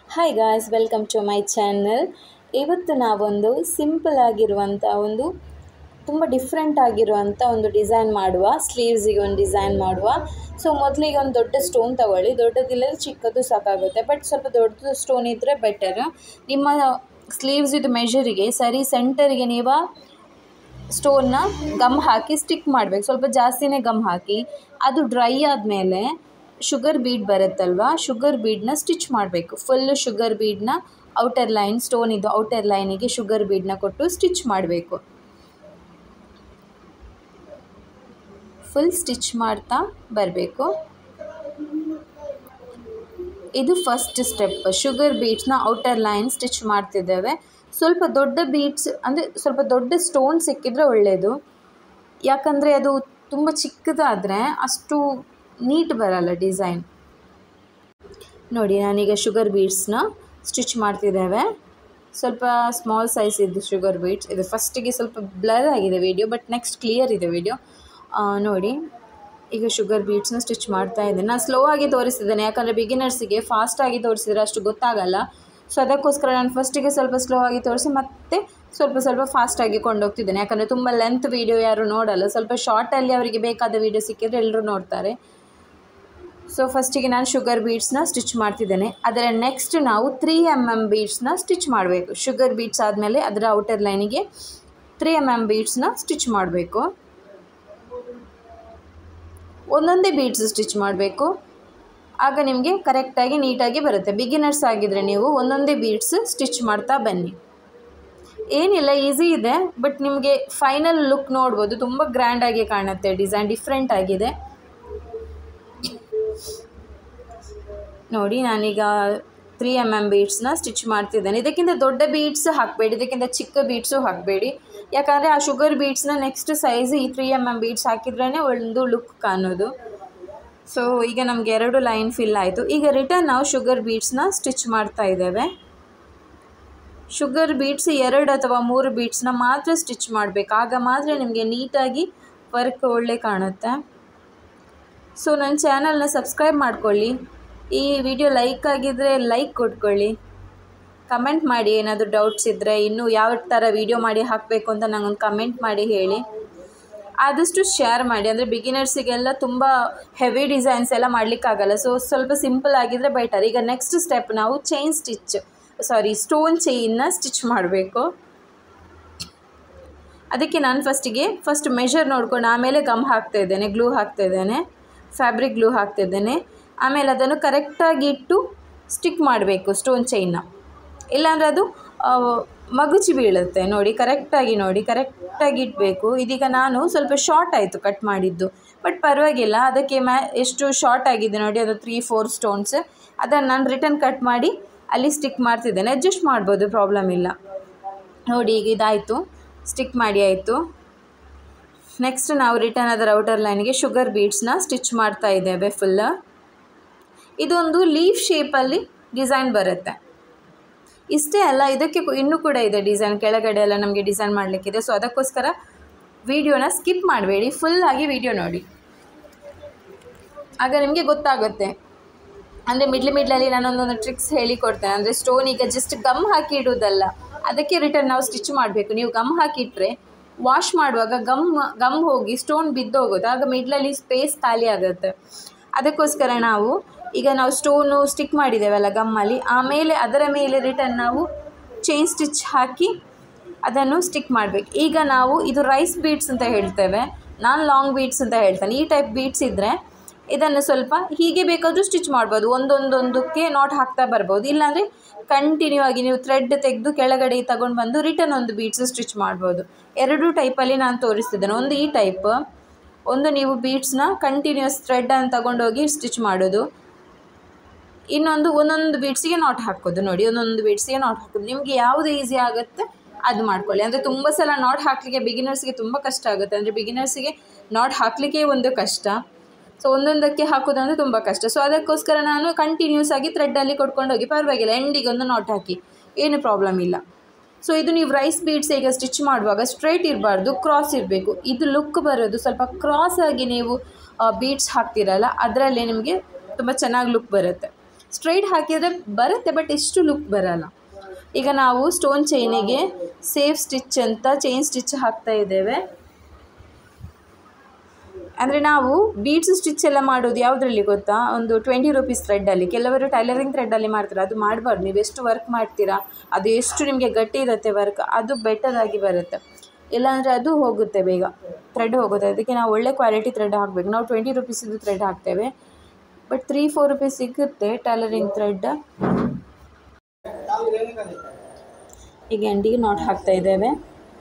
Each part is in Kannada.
hi guys welcome to my channel ಇವತ್ತು ನಾವೊಂದು ಸಿಂಪಲ್ ಆಗಿರುವಂಥ ಒಂದು ತುಂಬ ಡಿಫ್ರೆಂಟ್ ಆಗಿರುವಂಥ ಒಂದು ಡಿಸೈನ್ ಮಾಡುವ ಸ್ಲೀವ್ಸಿಗೆ ಒಂದು ಡಿಸೈನ್ ಮಾಡುವ ಸೊ ಮೊದಲಿಗೆ ಒಂದು ದೊಡ್ಡ ಸ್ಟೋನ್ ತಗೊಳ್ಳಿ ದೊಡ್ಡದಿಲ್ಲ ಚಿಕ್ಕದು ಸಾಕಾಗುತ್ತೆ ಬಟ್ ಸ್ವಲ್ಪ ದೊಡ್ಡದು ಸ್ಟೋನ್ ಇದ್ದರೆ ಬೆಟರ್ ನಿಮ್ಮ ಸ್ಲೀವ್ಸ್ ಇದು ಮೆಷರಿಗೆ ಸರಿ ಸೆಂಟರಿಗೆ ನೀವು ಸ್ಟೋನ್ನ ಗಮ್ ಹಾಕಿ ಸ್ಟಿಕ್ ಮಾಡಬೇಕು ಸ್ವಲ್ಪ ಜಾಸ್ತಿನೇ ಗಮ್ ಹಾಕಿ ಅದು ಡ್ರೈ ಆದಮೇಲೆ ಶುಗರ್ ಬೀಡ್ ಬರುತ್ತಲ್ವ ಶುಗರ್ ಬೀಡನ್ನ ಸ್ಟಿಚ್ ಮಾಡಬೇಕು ಫುಲ್ ಶುಗರ್ ಬೀಡನ್ನ ಔಟರ್ ಲೈನ್ ಸ್ಟೋನ್ ಇದು ಔಟರ್ ಲೈನಿಗೆ ಶುಗರ್ ಬೀಡನ್ನ ಕೊಟ್ಟು ಸ್ಟಿಚ್ ಮಾಡಬೇಕು ಫುಲ್ ಸ್ಟಿಚ್ ಮಾಡ್ತಾ ಬರಬೇಕು ಇದು ಫಸ್ಟ್ ಸ್ಟೆಪ್ ಶುಗರ್ ಬೀಟ್ಸ್ನ ಔಟರ್ ಲೈನ್ ಸ್ಟಿಚ್ ಮಾಡ್ತಿದ್ದೇವೆ ಸ್ವಲ್ಪ ದೊಡ್ಡ ಬೀಟ್ಸ್ ಅಂದರೆ ಸ್ವಲ್ಪ ದೊಡ್ಡ ಸ್ಟೋನ್ ಸಿಕ್ಕಿದ್ರೆ ಒಳ್ಳೆಯದು ಯಾಕಂದರೆ ಅದು ತುಂಬ ಚಿಕ್ಕದಾದರೆ ಅಷ್ಟು ನೀಟ್ ಬರಲ್ಲ ಡಿಸೈನ್ ನೋಡಿ ನಾನೀಗ ಶುಗರ್ ಬೀಡ್ಸ್ನ ಸ್ಟಿಚ್ ಮಾಡ್ತಿದ್ದೇವೆ ಸ್ವಲ್ಪ ಸ್ಮಾಲ್ ಸೈಜ್ ಇದ್ದು ಶುಗರ್ ಬೀಡ್ಸ್ ಇದು ಫಸ್ಟಿಗೆ ಸ್ವಲ್ಪ ಬ್ಲರ್ ಆಗಿದೆ ವಿಡಿಯೋ ಬಟ್ ನೆಕ್ಸ್ಟ್ ಕ್ಲಿಯರ್ ಇದೆ ವಿಡಿಯೋ ನೋಡಿ ಈಗ ಶುಗರ್ ಬೀಡ್ಸ್ನ ಸ್ಟಿಚ್ ಮಾಡ್ತಾ ಇದ್ದೇನೆ ನಾನು ಸ್ಲೋ ಆಗಿ ತೋರಿಸ್ತಿದ್ದೇನೆ ಯಾಕಂದರೆ ಬಿಗಿನರ್ಸಿಗೆ ಫಾಸ್ಟಾಗಿ ತೋರಿಸಿದ್ರೆ ಅಷ್ಟು ಗೊತ್ತಾಗಲ್ಲ ಸೊ ಅದಕ್ಕೋಸ್ಕರ ನಾನು ಫಸ್ಟಿಗೆ ಸ್ವಲ್ಪ ಸ್ಲೋ ಆಗಿ ತೋರಿಸಿ ಮತ್ತೆ ಸ್ವಲ್ಪ ಸ್ವಲ್ಪ ಫಾಸ್ಟಾಗಿ ಕೊಂಡೋಗ್ತಿದ್ದೇನೆ ಯಾಕಂದರೆ ತುಂಬ ಲೆಂತ್ ವೀಡಿಯೋ ಯಾರು ನೋಡಲ್ಲ ಸ್ವಲ್ಪ ಶಾರ್ಟಲ್ಲಿ ಅವರಿಗೆ ಬೇಕಾದ ವೀಡಿಯೋ ಸಿಕ್ಕಿದ್ರೆ ಎಲ್ಲರೂ ನೋಡ್ತಾರೆ ಸೊ ಫಸ್ಟಿಗೆ ನಾನು ಶುಗರ್ ಬೀಡ್ಸ್ನ ಸ್ಟಿಚ್ ಮಾಡ್ತಿದ್ದೇನೆ ಅದರ ನೆಕ್ಸ್ಟ್ ನಾವು ತ್ರೀ ಎಮ್ ಎಮ್ ಬೀಡ್ಸ್ನ ಸ್ಟಿಚ್ ಮಾಡಬೇಕು ಶುಗರ್ ಬೀಡ್ಸ್ ಆದಮೇಲೆ ಅದರ ಔಟರ್ ಲೈನಿಗೆ ತ್ರೀ ಎಮ್ ಎಮ್ ಬೀಡ್ಸ್ನ ಸ್ಟಿಚ್ ಮಾಡಬೇಕು ಒಂದೊಂದೇ ಬೀಡ್ಸ್ ಸ್ಟಿಚ್ ಮಾಡಬೇಕು ಆಗ ನಿಮಗೆ ಕರೆಕ್ಟಾಗಿ ನೀಟಾಗಿ ಬರುತ್ತೆ ಬಿಗಿನರ್ಸ್ ಆಗಿದ್ದರೆ ನೀವು ಒಂದೊಂದೇ ಬೀಡ್ಸ್ ಸ್ಟಿಚ್ ಮಾಡ್ತಾ ಬನ್ನಿ ಏನಿಲ್ಲ ಈಸಿ ಇದೆ ಬಟ್ ನಿಮಗೆ ಫೈನಲ್ ಲುಕ್ ನೋಡ್ಬೋದು ತುಂಬ ಗ್ರ್ಯಾಂಡಾಗಿ ಕಾಣುತ್ತೆ ಡಿಸೈನ್ ಡಿಫ್ರೆಂಟ್ ಆಗಿದೆ ನೋಡಿ ನಾನೀಗ ತ್ರೀ ಎಮ್ ಎಮ್ ಬೀಡ್ಸ್ನ ಸ್ಟಿಚ್ ಮಾಡ್ತಿದ್ದೇನೆ ಇದಕ್ಕಿಂತ ದೊಡ್ಡ ಬೀಡ್ಸ್ ಹಾಕಬೇಡಿ ಇದಕ್ಕಿಂತ ಚಿಕ್ಕ ಬೀಡ್ಸು ಹಾಕಬೇಡಿ ಯಾಕಂದರೆ ಆ ಶುಗರ್ ಬೀಡ್ಸ್ನ ನೆಕ್ಸ್ಟ್ ಸೈಜ್ ಈ ತ್ರೀ ಎಮ್ ಎಮ್ ಬೀಡ್ಸ್ ಹಾಕಿದ್ರೇ ಒಂದು ಲುಕ್ ಕಾಣೋದು ಸೊ ಈಗ ನಮಗೆ ಎರಡು ಲೈನ್ ಫಿಲ್ ಆಯಿತು ಈಗ ರಿಟರ್ನ್ ನಾವು ಶುಗರ್ ಬೀಡ್ಸ್ನ ಸ್ಟಿಚ್ ಮಾಡ್ತಾ ಇದ್ದೇವೆ ಶುಗರ್ ಬೀಡ್ಸ್ ಎರಡು ಅಥವಾ ಮೂರು ಬೀಡ್ಸ್ನ ಮಾತ್ರ ಸ್ಟಿಚ್ ಮಾಡಬೇಕು ಆಗ ಮಾತ್ರ ನಿಮಗೆ ನೀಟಾಗಿ ವರ್ಕ್ ಒಳ್ಳೆ ಕಾಣುತ್ತೆ ಸೊ ನನ್ನ ಚಾನಲ್ನ ಸಬ್ಸ್ಕ್ರೈಬ್ ಮಾಡ್ಕೊಳ್ಳಿ ಈ ವಿಡಿಯೋ ಲೈಕ್ ಆಗಿದ್ದರೆ ಲೈಕ್ ಕೊಟ್ಕೊಳ್ಳಿ ಕಮೆಂಟ್ ಮಾಡಿ ಏನಾದರೂ ಡೌಟ್ಸ್ ಇದ್ದರೆ ಇನ್ನೂ ಯಾವ ಥರ ವೀಡಿಯೋ ಮಾಡಿ ಹಾಕಬೇಕು ಅಂತ ನನಗೊಂದು ಕಮೆಂಟ್ ಮಾಡಿ ಹೇಳಿ ಆದಷ್ಟು ಶೇರ್ ಮಾಡಿ ಅಂದರೆ ಬಿಗಿನರ್ಸಿಗೆಲ್ಲ ತುಂಬ ಹೆವಿ ಡಿಸೈನ್ಸ್ ಎಲ್ಲ ಮಾಡಲಿಕ್ಕಾಗಲ್ಲ ಸೊ ಸ್ವಲ್ಪ ಸಿಂಪಲ್ ಆಗಿದ್ದರೆ ಬೆಟರ್ ಈಗ ನೆಕ್ಸ್ಟ್ ಸ್ಟೆಪ್ ನಾವು ಚೈನ್ ಸ್ಟಿಚ್ ಸಾರಿ ಸ್ಟೋನ್ ಚೈನ್ನ ಸ್ಟಿಚ್ ಮಾಡಬೇಕು ಅದಕ್ಕೆ ನಾನು ಫಸ್ಟಿಗೆ ಫಸ್ಟ್ ಮೆಷರ್ ನೋಡ್ಕೊಂಡು ಆಮೇಲೆ ಗಮ್ ಹಾಕ್ತಾ ಇದ್ದೇನೆ ಗ್ಲೂ ಹಾಕ್ತಾ ಇದ್ದೇನೆ ಫ್ಯಾಬ್ರಿಕ್ ಗ್ಲೂ ಹಾಕ್ತಾ ಇದ್ದೇನೆ ಆಮೇಲೆ ಅದನ್ನು ಕರೆಕ್ಟಾಗಿ ಇಟ್ಟು ಸ್ಟಿಕ್ ಮಾಡಬೇಕು ಸ್ಟೋನ್ ಚೈನ್ನ ಇಲ್ಲಾಂದರೆ ಅದು ಮಗುಚಿ ಬೀಳುತ್ತೆ ನೋಡಿ ಕರೆಕ್ಟಾಗಿ ನೋಡಿ ಕರೆಕ್ಟಾಗಿ ಇಡಬೇಕು ಇದೀಗ ನಾನು ಸ್ವಲ್ಪ ಶಾರ್ಟ್ ಆಯಿತು ಕಟ್ ಮಾಡಿದ್ದು ಬಟ್ ಪರವಾಗಿಲ್ಲ ಅದಕ್ಕೆ ಮ್ಯಾ ಎಷ್ಟು ಶಾರ್ಟ್ ಆಗಿದೆ ನೋಡಿ ಅದು ತ್ರೀ ಫೋರ್ ಸ್ಟೋನ್ಸ್ ಅದನ್ನು ನಾನು ರಿಟರ್ನ್ ಕಟ್ ಮಾಡಿ ಅಲ್ಲಿ ಸ್ಟಿಕ್ ಮಾಡ್ತಿದ್ದೇನೆ ಅಡ್ಜಸ್ಟ್ ಮಾಡ್ಬೋದು ಪ್ರಾಬ್ಲಮ್ ಇಲ್ಲ ನೋಡಿ ಈಗ ಇದಾಯಿತು ಸ್ಟಿಕ್ ಮಾಡಿ ಆಯಿತು ನೆಕ್ಸ್ಟ್ ನಾವು ರಿಟರ್ನ್ ಅದರ ಔಟರ್ ಲೈನ್ಗೆ ಶುಗರ್ ಬೀಡ್ಸ್ನ ಸ್ಟಿಚ್ ಮಾಡ್ತಾ ಇದ್ದೇವೆ ಫುಲ್ಲ ಇದೊಂದು ಲೀಫ್ ಶೇಪಲ್ಲಿ ಡಿಸೈನ್ ಬರುತ್ತೆ ಇಷ್ಟೇ ಅಲ್ಲ ಇದಕ್ಕೆ ಇನ್ನೂ ಕೂಡ ಇದೆ ಡಿಸೈನ್ ಕೆಳಗಡೆ ಎಲ್ಲ ನಮಗೆ ಡಿಸೈನ್ ಮಾಡಲಿಕ್ಕಿದೆ ಸೊ ಅದಕ್ಕೋಸ್ಕರ ವಿಡಿಯೋನ ಸ್ಕಿಪ್ ಮಾಡಬೇಡಿ ಫುಲ್ಲಾಗಿ ವಿಡಿಯೋ ನೋಡಿ ಆಗ ನಿಮಗೆ ಗೊತ್ತಾಗುತ್ತೆ ಅಂದರೆ ಮಿಡ್ಲ್ ಮಿಡ್ಲಲ್ಲಿ ನಾನೊಂದೊಂದು ಟ್ರಿಕ್ಸ್ ಹೇಳಿಕೊಡ್ತೇನೆ ಅಂದರೆ ಸ್ಟೋನ್ ಈಗ ಜಸ್ಟ್ ಗಮ್ ಹಾಕಿ ಇಡೋದಲ್ಲ ಅದಕ್ಕೆ ರಿಟರ್ನ್ ನಾವು ಸ್ಟಿಚ್ ಮಾಡಬೇಕು ನೀವು ಗಮ್ ಹಾಕಿಟ್ರೆ ವಾಶ್ ಮಾಡುವಾಗ ಗಮ್ ಗಮ್ ಹೋಗಿ ಸ್ಟೋನ್ ಬಿದ್ದೋಗುತ್ತೆ ಆಗ ಮಿಡ್ಲಲ್ಲಿ ಸ್ಪೇಸ್ ಖಾಲಿ ಆಗುತ್ತೆ ಅದಕ್ಕೋಸ್ಕರ ನಾವು ಈಗ ನಾವು ಸ್ಟೋನು ಸ್ಟಿಕ್ ಮಾಡಿದ್ದೇವಲ್ಲ ಗಮ್ಮಲ್ಲಿ ಆಮೇಲೆ ಅದರ ಮೇಲೆ ರಿಟರ್ನ್ ನಾವು ಚೈನ್ ಸ್ಟಿಚ್ ಹಾಕಿ ಅದನ್ನು ಸ್ಟಿಕ್ ಮಾಡಬೇಕು ಈಗ ನಾವು ಇದು ರೈಸ್ ಬೀಡ್ಸ್ ಅಂತ ಹೇಳ್ತೇವೆ ನಾನು ಲಾಂಗ್ ಬೀಡ್ಸ್ ಅಂತ ಹೇಳ್ತೇನೆ ಈ ಟೈಪ್ ಬೀಡ್ಸ್ ಇದ್ದರೆ ಇದನ್ನು ಸ್ವಲ್ಪ ಹೀಗೆ ಬೇಕಾದರೂ ಸ್ಟಿಚ್ ಮಾಡ್ಬೋದು ಒಂದೊಂದೊಂದಕ್ಕೆ ನಾಟ್ ಹಾಕ್ತಾ ಬರ್ಬೋದು ಇಲ್ಲಾಂದರೆ ಕಂಟಿನ್ಯೂ ಆಗಿ ನೀವು ಥ್ರೆಡ್ ತೆಗೆದು ಕೆಳಗಡೆ ತಗೊಂಡು ಬಂದು ರಿಟರ್ನ್ ಒಂದು ಬೀಡ್ಸ್ ಸ್ಟಿಚ್ ಮಾಡ್ಬೋದು ಎರಡು ಟೈಪಲ್ಲಿ ನಾನು ತೋರಿಸ್ತಿದ್ದೇನೆ ಒಂದು ಈ ಟೈಪ್ ಒಂದು ನೀವು ಬೀಡ್ಸ್ನ ಕಂಟಿನ್ಯೂಸ್ ಥ್ರೆಡನ್ನು ತಗೊಂಡೋಗಿ ಸ್ಟಿಚ್ ಮಾಡೋದು ಇನ್ನೊಂದು ಒಂದೊಂದು ಬೀಡ್ಸಿಗೆ ನಾಟ್ ಹಾಕೋದು ನೋಡಿ ಒಂದೊಂದು ಬೀಡ್ಸಿಗೆ ನಾಟ್ ಹಾಕೋದು ನಿಮಗೆ ಯಾವುದು ಈಸಿ ಆಗುತ್ತೆ ಅದು ಮಾಡ್ಕೊಳ್ಳಿ ಅಂದರೆ ತುಂಬ ಸಲ ನಾಟ್ ಹಾಕಲಿಕ್ಕೆ ಬಿಗಿನರ್ಸ್ಗೆ ತುಂಬ ಕಷ್ಟ ಆಗುತ್ತೆ ಅಂದರೆ ಬಿಗಿನರ್ಸಿಗೆ ನಾಟ್ ಹಾಕಲಿಕ್ಕೆ ಒಂದು ಕಷ್ಟ ಸೊ ಒಂದೊಂದಕ್ಕೆ ಹಾಕೋದಂದರೆ ತುಂಬ ಕಷ್ಟ ಸೊ ಅದಕ್ಕೋಸ್ಕರ ನಾನು ಕಂಟಿನ್ಯೂಸ್ ಆಗಿ ಥ್ರೆಡ್ಡಲ್ಲಿ ಕೊಟ್ಕೊಂಡೋಗಿ ಪರವಾಗಿಲ್ಲ ಎಂಡಿಗೆ ಒಂದು ನಾಟ್ ಹಾಕಿ ಏನು ಪ್ರಾಬ್ಲಮ್ ಇಲ್ಲ ಸೊ ಇದು ನೀವು ರೈಸ್ ಬೀಡ್ಸ್ ಈಗ ಸ್ಟಿಚ್ ಮಾಡುವಾಗ ಸ್ಟ್ರೈಟ್ ಇರಬಾರ್ದು ಕ್ರಾಸ್ ಇರಬೇಕು ಇದು ಲುಕ್ ಬರೋದು ಸ್ವಲ್ಪ ಕ್ರಾಸ್ ಆಗಿ ನೀವು ಬೀಡ್ಸ್ ಹಾಕ್ತಿರಲ್ಲ ಅದರಲ್ಲೇ ನಿಮಗೆ ತುಂಬ ಚೆನ್ನಾಗಿ ಲುಕ್ ಬರುತ್ತೆ ಸ್ಟ್ರೈಟ್ ಹಾಕಿದರೆ ಬರುತ್ತೆ ಬಟ್ ಎಷ್ಟು ಲುಕ್ ಬರಲ್ಲ ಈಗ ನಾವು ಸ್ಟೋನ್ ಚೈನಿಗೆ ಸೇಫ್ ಸ್ಟಿಚ್ ಅಂತ ಚೈನ್ ಸ್ಟಿಚ್ ಹಾಕ್ತಾ ಇದ್ದೇವೆ ಅಂದರೆ ನಾವು ಬೀಡ್ಸ್ ಸ್ಟಿಚ್ ಎಲ್ಲ ಮಾಡೋದು ಯಾವುದರಲ್ಲಿ ಗೊತ್ತಾ ಒಂದು ಟ್ವೆಂಟಿ ರುಪೀಸ್ ಥ್ರೆಡ್ಡಲ್ಲಿ ಕೆಲವರು ಟೈಲರಿಂಗ್ ಥ್ರೆಡ್ಡಲ್ಲಿ ಮಾಡ್ತಾರೆ ಅದು ಮಾಡಬಾರ್ದು ನೀವು ಎಷ್ಟು ವರ್ಕ್ ಮಾಡ್ತೀರಾ ಅದು ಎಷ್ಟು ನಿಮಗೆ ಗಟ್ಟಿ ಇರುತ್ತೆ ವರ್ಕ್ ಅದು ಬೆಟರ್ ಆಗಿ ಬರುತ್ತೆ ಇಲ್ಲಾಂದರೆ ಅದು ಹೋಗುತ್ತೆ ಬೇಗ ಥ್ರೆಡ್ ಹೋಗುತ್ತೆ ಅದಕ್ಕೆ ನಾವು ಒಳ್ಳೆ ಕ್ವಾಲಿಟಿ ಥ್ರೆಡ್ ಹಾಕಬೇಕು ನಾವು ಟ್ವೆಂಟಿ ರುಪೀಸಿದ್ದು ಥ್ರೆಡ್ ಹಾಕ್ತೇವೆ ಬಟ್ ತ್ರೀ ಫೋರ್ ರುಪೀಸ್ ಸಿಗುತ್ತೆ ಟೈಲರಿಂಗ್ ಥ್ರೆಡ್ ಈಗ ಎಂಡಿಗೆ ನಾಟ್ ಹಾಕ್ತಾ ಇದ್ದೇವೆ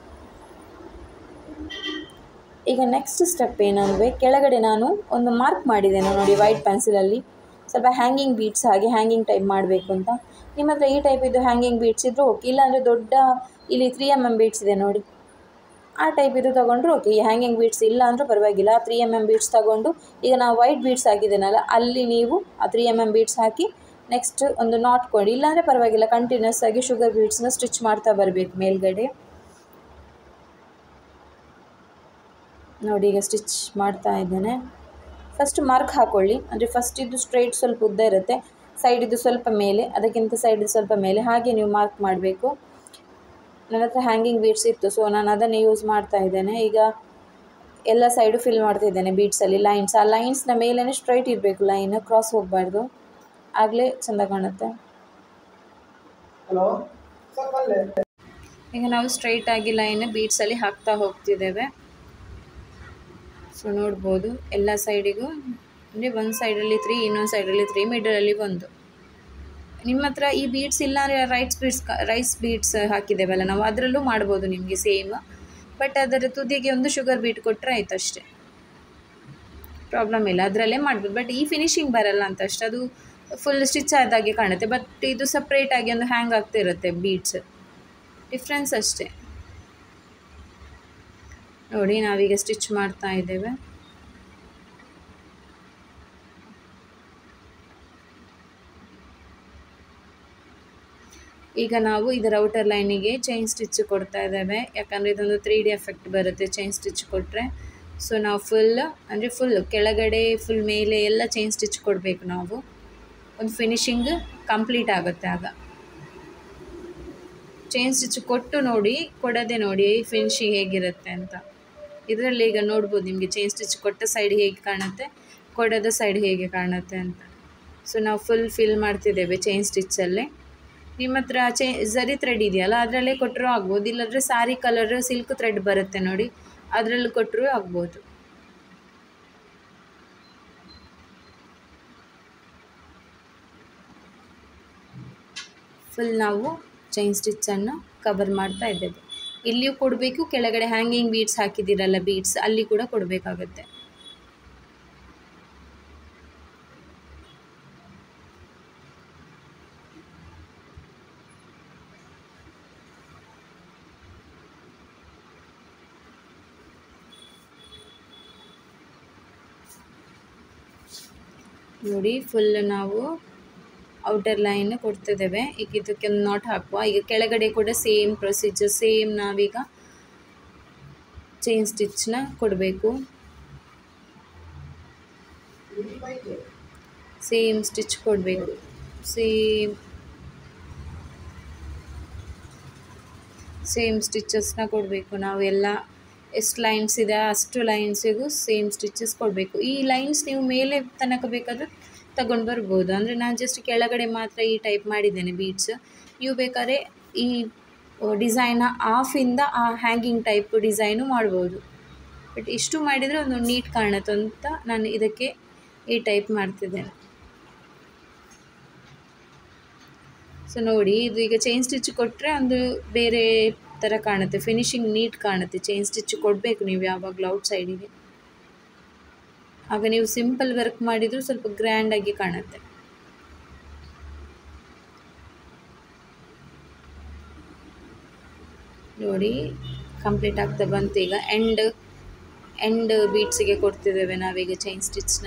ಈಗ ನೆಕ್ಸ್ಟ್ ಸ್ಟೆಪ್ ಏನಂದರೆ ಕೆಳಗಡೆ ನಾನು ಒಂದು ಮಾರ್ಕ್ ಮಾಡಿದ್ದೇನೆ ನೋಡಿ ವೈಟ್ ಪೆನ್ಸಿಲಲ್ಲಿ ಸ್ವಲ್ಪ ಹ್ಯಾಂಗಿಂಗ್ ಬೀಡ್ಸ್ ಹಾಗೆ ಹ್ಯಾಂಗಿಂಗ್ ಟೈಪ್ ಮಾಡಬೇಕು ಅಂತ ನಿಮ್ಮ ಹತ್ರ ಈ ಟೈಪ್ ಇದು ಹ್ಯಾಂಗಿಂಗ್ ಬೀಡ್ಸ್ ಇದ್ದರೂ ಓಕೆ ಇಲ್ಲಾಂದರೆ ದೊಡ್ಡ ಇಲ್ಲಿ ತ್ರೀ ಎಮ್ ಎಮ್ ಬೀಡ್ಸ್ ಇದೆ ನೋಡಿ ಆ ಟೈಪ್ ಇದು ತೊಗೊಂಡ್ರು ಓಕೆ ಈ ಹ್ಯಾಂಗಿಂಗ್ ಬೀಡ್ಸ್ ಇಲ್ಲ ಅಂದರೂ ಪರವಾಗಿಲ್ಲ ತ್ರೀ ಎಮ್ ಎಮ್ ಬೀಡ್ಸ್ ತೊಗೊಂಡು ಈಗ ನಾವು ವೈಟ್ ಬೀಡ್ಸ್ ಹಾಕಿದ್ದೇನಲ್ಲ ಅಲ್ಲಿ ನೀವು ಆ ತ್ರೀ ಎಮ್ ಎಮ್ ಬೀಡ್ಸ್ ಹಾಕಿ ನೆಕ್ಸ್ಟ್ ಒಂದು ನಾಟ್ ಕೊಡಿ ಇಲ್ಲಾಂದರೆ ಪರವಾಗಿಲ್ಲ ಕಂಟಿನ್ಯೂಸ್ ಆಗಿ ಶುಗರ್ ಬೀಡ್ಸ್ನ ಸ್ಟಿಚ್ ಮಾಡ್ತಾ ಬರಬೇಕು ಮೇಲ್ಗಡೆ ನೋಡಿ ಈಗ ಸ್ಟಿಚ್ ಮಾಡ್ತಾ ಇದ್ದೇನೆ ಫಸ್ಟ್ ಮಾರ್ಕ್ ಹಾಕ್ಕೊಳ್ಳಿ ಅಂದರೆ ಫಸ್ಟ್ ಇದು ಸ್ಟ್ರೈಟ್ ಸ್ವಲ್ಪ ಉದ್ದ ಇರುತ್ತೆ ಸೈಡಿದ್ದು ಸ್ವಲ್ಪ ಮೇಲೆ ಅದಕ್ಕಿಂತ ಸೈಡಿದ್ದು ಸ್ವಲ್ಪ ಮೇಲೆ ಹಾಗೆ ನೀವು ಮಾರ್ಕ್ ಮಾಡಬೇಕು ನನ್ನ ಹತ್ರ ಹ್ಯಾಂಗಿಂಗ್ ಬೀಡ್ಸ್ ಇತ್ತು ಸೊ ನಾನು ಅದನ್ನೇ ಯೂಸ್ ಮಾಡ್ತಾ ಇದ್ದೇನೆ ಈಗ ಎಲ್ಲ ಸೈಡು ಫಿಲ್ ಮಾಡ್ತಾ ಇದ್ದೇನೆ ಬೀಡ್ಸಲ್ಲಿ ಲೈನ್ಸ್ ಆ ಲೈನ್ಸ್ನ ಮೇಲೇ ಸ್ಟ್ರೈಟ್ ಇರಬೇಕು ಲೈನ್ ಕ್ರಾಸ್ ಹೋಗಬಾರ್ದು ಆಗಲೇ ಚೆಂದ ಕಾಣುತ್ತೆ ಈಗ ನಾವು ಸ್ಟ್ರೈಟಾಗಿ ಲೈನ್ ಬೀಡ್ಸಲ್ಲಿ ಹಾಕ್ತಾ ಹೋಗ್ತಿದ್ದೇವೆ ಸೊ ನೋಡ್ಬೋದು ಎಲ್ಲ ಸೈಡಿಗೂ ಅಂದರೆ ಒಂದು ಸೈಡಲ್ಲಿ ತ್ರೀ ಇನ್ನೊಂದು ಸೈಡಲ್ಲಿ ತ್ರೀ ಮಿಡಲಲ್ಲಿ ಒಂದು ನಿಮ್ಮ ಹತ್ರ ಈ ಬೀಡ್ಸ್ ಇಲ್ಲ ಅಂದರೆ ರೈಸ್ ಬೀಡ್ಸ್ ರೈಸ್ ಬೀಡ್ಸ್ ಹಾಕಿದ್ದೇವಲ್ಲ ನಾವು ಅದರಲ್ಲೂ ಮಾಡ್ಬೋದು ನಿಮಗೆ ಸೇಮ್ ಬಟ್ ಅದರ ತುದಿಗೆ ಒಂದು ಶುಗರ್ ಬೀಟ್ ಕೊಟ್ಟರೆ ಆಯ್ತು ಅಷ್ಟೇ ಪ್ರಾಬ್ಲಮ್ ಇಲ್ಲ ಅದರಲ್ಲೇ ಮಾಡ್ಬೋದು ಬಟ್ ಈ ಫಿನಿಶಿಂಗ್ ಬರಲ್ಲ ಅಂತ ಅಷ್ಟೇ ಅದು ಫುಲ್ ಸ್ಟಿಚ್ ಆದಾಗೆ ಕಾಣುತ್ತೆ ಬಟ್ ಇದು ಸಪ್ರೇಟಾಗಿ ಒಂದು ಹ್ಯಾಂಗ್ ಆಗ್ತಿರುತ್ತೆ ಬೀಡ್ಸ್ ಡಿಫ್ರೆನ್ಸ್ ಅಷ್ಟೇ ನೋಡಿ ನಾವೀಗ ಸ್ಟಿಚ್ ಮಾಡ್ತಾ ಇದ್ದೇವೆ ಈಗ ನಾವು ಇದರ ಔಟರ್ ಲೈನಿಗೆ ಚೈನ್ ಸ್ಟಿಚ್ ಕೊಡ್ತಾ ಇದ್ದೇವೆ ಯಾಕಂದರೆ ಇದೊಂದು ತ್ರೀ ಡಿ ಎಫೆಕ್ಟ್ ಬರುತ್ತೆ ಚೈನ್ ಸ್ಟಿಚ್ ಕೊಟ್ಟರೆ ಸೊ ನಾವು ಫುಲ್ ಅಂದರೆ ಫುಲ್ ಕೆಳಗಡೆ ಫುಲ್ ಮೇಲೆ ಎಲ್ಲ ಚೈನ್ ಸ್ಟಿಚ್ ಕೊಡಬೇಕು ನಾವು ಒಂದು ಫಿನಿಶಿಂಗ್ ಕಂಪ್ಲೀಟ್ ಆಗುತ್ತೆ ಆಗ ಚೈನ್ ಸ್ಟಿಚ್ ಕೊಟ್ಟು ನೋಡಿ ಕೊಡದೆ ನೋಡಿ ಫಿನಿಶಿಂಗ್ ಹೇಗಿರುತ್ತೆ ಅಂತ ಇದರಲ್ಲಿ ಈಗ ನೋಡ್ಬೋದು ನಿಮಗೆ ಚೈನ್ ಸ್ಟಿಚ್ ಕೊಟ್ಟ ಸೈಡ್ ಹೇಗೆ ಕಾಣುತ್ತೆ ಕೊಡದ ಸೈಡ್ ಹೇಗೆ ಕಾಣುತ್ತೆ ಅಂತ ಸೊ ನಾವು ಫುಲ್ ಫಿಲ್ ಮಾಡ್ತಿದ್ದೇವೆ ಚೈನ್ ಸ್ಟಿಚ್ಚಲ್ಲೇ ನಿಮ್ಮ ಹತ್ರ ಚೈ ಝರಿ ಥ್ರೆಡ್ ಇದೆಯಲ್ಲ ಅದರಲ್ಲೇ ಕೊಟ್ಟರೂ ಆಗ್ಬೋದು ಇಲ್ಲಾಂದರೆ ಸಾರಿ ಕಲರ್ ಸಿಲ್ಕ್ ಥ್ರೆಡ್ ಬರುತ್ತೆ ನೋಡಿ ಅದರಲ್ಲೂ ಕೊಟ್ಟರೂ ಆಗ್ಬೋದು ಫುಲ್ ನಾವು ಚೈನ್ ಸ್ಟಿಚ್ಚನ್ನು ಕವರ್ ಮಾಡ್ತಾ ಇದ್ದೇವೆ ಇಲ್ಲಿಯೂ ಕೊಡಬೇಕು ಕೆಳಗಡೆ ಹ್ಯಾಂಗಿಂಗ್ ಬೀಡ್ಸ್ ಹಾಕಿದ್ದೀರಲ್ಲ ಬೀಡ್ಸ್ ಅಲ್ಲಿ ಕೂಡ ಕೊಡಬೇಕಾಗತ್ತೆ ನೋಡಿ ಫುಲ್ ನಾವು ಔಟರ್ ಲೈನ್ ಕೊಡ್ತಿದ್ದೇವೆ ಈಗ ಇದಕ್ಕೆ ಒಂದು ನಾಟ್ ಹಾಕುವ ಈಗ ಕೆಳಗಡೆ ಕೂಡ ಸೇಮ್ ಪ್ರೊಸೀಜರ್ ಸೇಮ್ ನಾವೀಗ ಚೈನ್ ಸ್ಟಿಚ್ನ ಕೊಡಬೇಕು ಸೇಮ್ ಸ್ಟಿಚ್ ಕೊಡಬೇಕು ಸೇಮ್ ಸೇಮ್ ಸ್ಟಿಚಸ್ನ ಕೊಡಬೇಕು ನಾವು ಎಲ್ಲ ಎಷ್ಟು ಲೈನ್ಸ್ ಇದೆ ಅಷ್ಟು ಲೈನ್ಸಿಗೂ ಸೇಮ್ ಸ್ಟಿಚಸ್ ಕೊಡಬೇಕು ಈ ಲೈನ್ಸ್ ನೀವು ಮೇಲೆ ತನಕ ಬೇಕಾದ್ರೆ ತಗೊಂಡು ಬರ್ಬೋದು ಅಂದರೆ ನಾನು ಜಸ್ಟ್ ಕೆಳಗಡೆ ಮಾತ್ರ ಈ ಟೈಪ್ ಮಾಡಿದ್ದೇನೆ ಬೀಡ್ಸ್ ನೀವು ಬೇಕಾದ್ರೆ ಈ ಡಿಸೈನ ಆಫಿಂದ ಆ ಹ್ಯಾಂಗಿಂಗ್ ಟೈಪ್ ಡಿಸೈನು ಮಾಡ್ಬೋದು ಬಟ್ ಇಷ್ಟು ಮಾಡಿದರೆ ಒಂದು ನೀಟ್ ಕಾಣುತ್ತೆ ಅಂತ ನಾನು ಇದಕ್ಕೆ ಈ ಟೈಪ್ ಮಾಡ್ತಿದ್ದೇನೆ ಸೊ ನೋಡಿ ಇದು ಈಗ ಚೈನ್ ಸ್ಟಿಚ್ ಕೊಟ್ಟರೆ ಒಂದು ಬೇರೆ ಥರ ಕಾಣುತ್ತೆ ಫಿನಿಶಿಂಗ್ ನೀಟ್ ಕಾಣುತ್ತೆ ಚೈನ್ ಸ್ಟಿಚ್ ಕೊಡಬೇಕು ನೀವು ಯಾವಾಗಲೂ ಔಟ್ ಸೈಡಿಗೆ ಆಗ ನೀವು ಸಿಂಪಲ್ ವರ್ಕ್ ಮಾಡಿದರೂ ಸ್ವಲ್ಪ ಗ್ರ್ಯಾಂಡಾಗಿ ಕಾಣುತ್ತೆ ನೋಡಿ ಕಂಪ್ಲೀಟ್ ಆಗ್ತಾ ಬಂತು ಈಗ ಎಂಡ್ ಎಂಡ್ ಬೀಟ್ಸಿಗೆ ಕೊಡ್ತಿದ್ದೇವೆ ನಾವೀಗ ಚೈನ್ ಸ್ಟಿಚ್ನ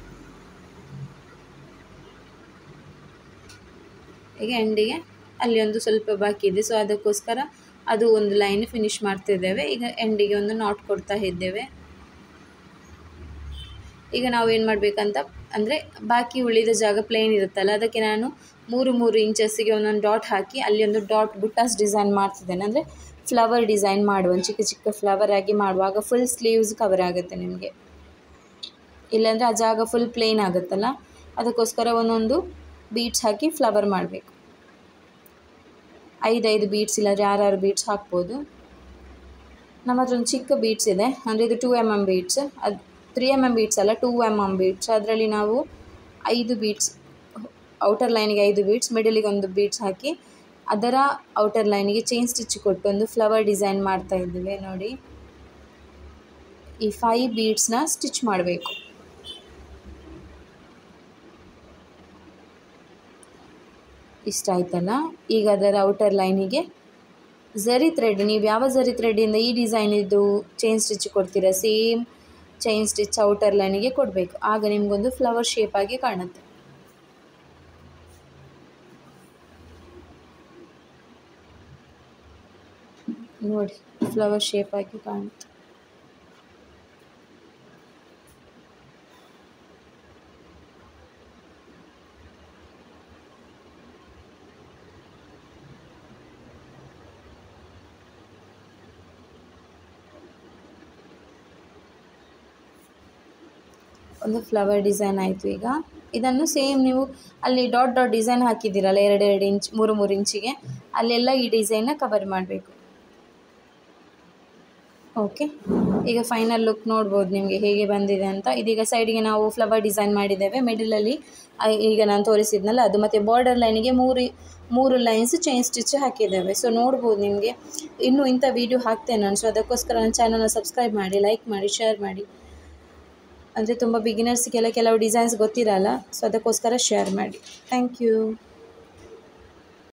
ಈಗ ಎಂಡಿಗೆ ಅಲ್ಲಿ ಒಂದು ಸ್ವಲ್ಪ ಬಾಕಿ ಇದೆ ಸೊ ಅದಕ್ಕೋಸ್ಕರ ಅದು ಒಂದು ಲೈನ್ ಫಿನಿಶ್ ಮಾಡ್ತಿದ್ದೇವೆ ಈಗ ಎಂಡಿಗೆ ಒಂದು ನಾಟ್ ಕೊಡ್ತಾ ಇದ್ದೇವೆ ಈಗ ನಾವು ಏನು ಮಾಡಬೇಕಂತ ಅಂದರೆ ಬಾಕಿ ಉಳಿದ ಜಾಗ ಪ್ಲೇನ್ ಇರುತ್ತಲ್ಲ ಅದಕ್ಕೆ ನಾನು ಮೂರು ಮೂರು ಇಂಚಸ್ಸಿಗೆ ಒಂದೊಂದು ಡಾಟ್ ಹಾಕಿ ಅಲ್ಲಿ ಒಂದು ಡಾಟ್ ಬುಟ್ಟಾಸ್ ಡಿಸೈನ್ ಮಾಡ್ತಿದ್ದೇನೆ ಅಂದರೆ ಫ್ಲವರ್ ಡಿಸೈನ್ ಮಾಡುವ ಚಿಕ್ಕ ಚಿಕ್ಕ ಫ್ಲವರ್ ಆಗಿ ಮಾಡುವಾಗ ಫುಲ್ ಸ್ಲೀವ್ಸ್ ಕವರ್ ಆಗುತ್ತೆ ನಿಮಗೆ ಇಲ್ಲಾಂದರೆ ಆ ಜಾಗ ಫುಲ್ ಪ್ಲೇನ್ ಆಗುತ್ತಲ್ಲ ಅದಕ್ಕೋಸ್ಕರ ಒಂದೊಂದು ಬೀಡ್ಸ್ ಹಾಕಿ ಫ್ಲವರ್ ಮಾಡಬೇಕು ಐದೈದು ಬೀಡ್ಸ್ ಇಲ್ಲಾಂದರೆ ಆರಾರು ಬೀಡ್ಸ್ ಹಾಕ್ಬೋದು ನಮ್ಮ ಹತ್ರ ಒಂದು ಚಿಕ್ಕ ಬೀಡ್ಸ್ ಇದೆ ಅಂದರೆ ಇದು ಟೂ ಎಮ್ ಎಮ್ ಬೀಡ್ಸ್ ಅದು ತ್ರೀ ಎಮ್ ಎಮ್ ಬೀಡ್ಸ್ ಅಲ್ಲ ಟೂ ಎಮ್ ಎಮ್ ಬೀಡ್ಸ್ ಅದರಲ್ಲಿ ನಾವು ಐದು ಬೀಡ್ಸ್ ಔಟರ್ ಲೈನಿಗೆ ಐದು ಬೀಡ್ಸ್ ಮಿಡಲಿಗೆ ಒಂದು ಬೀಡ್ಸ್ ಹಾಕಿ ಅದರ ಔಟರ್ ಲೈನಿಗೆ ಚೈನ್ ಸ್ಟಿಚ್ ಕೊಟ್ಟು ಒಂದು ಫ್ಲವರ್ ಡಿಸೈನ್ ಮಾಡ್ತಾ ಇದ್ದೀವಿ ನೋಡಿ ಈ ಫೈವ್ ಬೀಡ್ಸ್ನ ಸ್ಟಿಚ್ ಮಾಡಬೇಕು ಇಷ್ಟ ಆಯ್ತಲ್ಲ ಈಗ ಅದರ ಔಟರ್ ಲೈನಿಗೆ ಝರಿ ಥ್ರೆಡ್ ನೀವು ಯಾವ ಝರಿ ಥ್ರೆಡ್ಡಿಂದ ಈ ಡಿಸೈನ್ ಇದು ಚೈನ್ ಸ್ಟಿಚ್ ಕೊಡ್ತೀರಾ ಸೇಮ್ ಚೈನ್ ಸ್ಟಿಚ್ ಔಟರ್ ಲೈನಿಗೆ ಕೊಡಬೇಕು ಆಗ ನಿಮಗೊಂದು ಫ್ಲವರ್ ಶೇಪ್ ಆಗಿ ಕಾಣುತ್ತೆ ನೋಡಿ ಫ್ಲವರ್ ಶೇಪ್ ಆಗಿ ಕಾಣುತ್ತೆ ಒಂದು ಫ್ಲವರ್ ಡಿಸೈನ್ ಆಯಿತು ಈಗ ಇದನ್ನು ಸೇಮ್ ನೀವು ಅಲ್ಲಿ ಡಾಟ್ ಡಾಟ್ ಡಿಸೈನ್ ಹಾಕಿದ್ದೀರಲ್ಲ ಎರಡೆರಡು ಇಂಚ್ ಮೂರು ಮೂರು ಇಂಚಿಗೆ ಅಲ್ಲೆಲ್ಲ ಈ ಡಿಸೈನ್ನ ಕವರ್ ಮಾಡಬೇಕು ಓಕೆ ಈಗ ಫೈನಲ್ ಲುಕ್ ನೋಡ್ಬೋದು ನಿಮಗೆ ಹೇಗೆ ಬಂದಿದೆ ಅಂತ ಇದೀಗ ಸೈಡಿಗೆ ನಾವು ಫ್ಲವರ್ ಡಿಸೈನ್ ಮಾಡಿದ್ದೇವೆ ಮಿಡಲಲ್ಲಿ ಈಗ ನಾನು ತೋರಿಸಿದ್ನಲ್ಲ ಅದು ಮತ್ತು ಬಾರ್ಡರ್ ಲೈನಿಗೆ ಮೂರು ಮೂರು ಲೈನ್ಸ್ ಚೈನ್ ಸ್ಟಿಚ್ ಹಾಕಿದ್ದೇವೆ ಸೊ ನೋಡ್ಬೋದು ನಿಮಗೆ ಇನ್ನೂ ಇಂಥ ವೀಡಿಯೋ ಹಾಕ್ತೇನೆ ನಾನು ಸೊ ಅದಕ್ಕೋಸ್ಕರ ನನ್ನ ಚಾನಲ್ನ ಸಬ್ಸ್ಕ್ರೈಬ್ ಮಾಡಿ ಲೈಕ್ ಮಾಡಿ ಶೇರ್ ಮಾಡಿ ಅಂದರೆ ತುಂಬ ಬಿಗಿನರ್ಸ್ಗೆಲ್ಲ ಕೆಲವು ಡಿಸೈನ್ಸ್ ಗೊತ್ತಿರಲ್ಲ ಸೊ ಅದಕ್ಕೋಸ್ಕರ ಶೇರ್ ಮಾಡಿ ಥ್ಯಾಂಕ್ ಯು